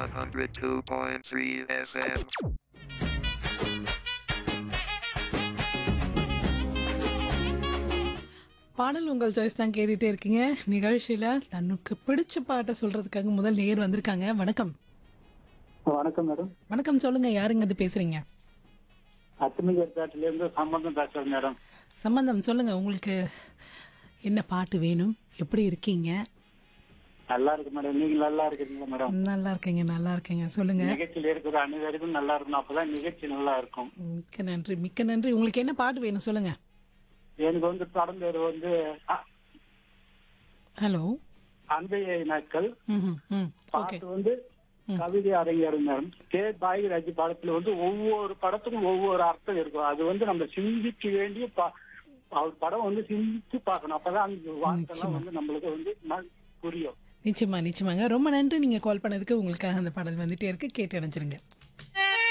102.3 FM. பாடல் உங்கள் choice தான் கேட்டுட்டே இருக்கீங்க நிகழ்ச்சியில தன்னுக்கு பிடிச்ச பாட்டை சொல்றதுக்காக முதல் நேர் வந்திருக்காங்க வணக்கம் வணக்கம் மேடம் வணக்கம் சொல்லுங்க யாருங்க இது பேசுறீங்க அத்துமதி ஏற்காட்டில இருந்து சம்பந்தம் பேசுறேன் மேடம் சம்பந்தம் சொல்லுங்க உங்களுக்கு என்ன பாட்டு வேணும் எப்படி இருக்கீங்க நல்லா இருக்கு மேடம் நீங்க நல்லா இருக்கீங்களா மேடம் நல்லா இருக்கீங்க நல்லா இருக்கீங்க சொல்லுங்க நிகழ்ச்சியில் இருக்கிற அனைவருக்கும் நல்லா இருக்கணும் அப்பதான் நிகழ்ச்சி நல்லா இருக்கும் மிக்க நன்றி மிக்க நன்றி உங்களுக்கு என்ன பாட்டு வேணும் சொல்லுங்க எனக்கு வந்து படம் பேர் வந்து அ- ஹலோ அன்பைய நாட்கள் ம் ம் ஓகே பாட்டு வந்து கவிதை அரங்கேறு மேடம் கே பாகிராஜ் படத்துல வந்து ஒவ்வொரு படத்துக்கும் ஒவ்வொரு அர்த்தம் இருக்கும் அது வந்து நம்ம சிந்திக்க வேண்டிய பா- அவர் படம் வந்து சிந்திச்சு பார்க்கணும் அப்பதான் அந்த வார்த்தைலாம் வந்து நம்மளுக்கு வந்து ந- புரியும் நிச்சயமா நிச்சயமாங்க ரொம்ப நன்றி நீங்க கால் பண்ணதுக்கு உங்களுக்காக அந்த பாடல் வந்துட்டே இருக்கு கேட்டு அணைச்சிருங்க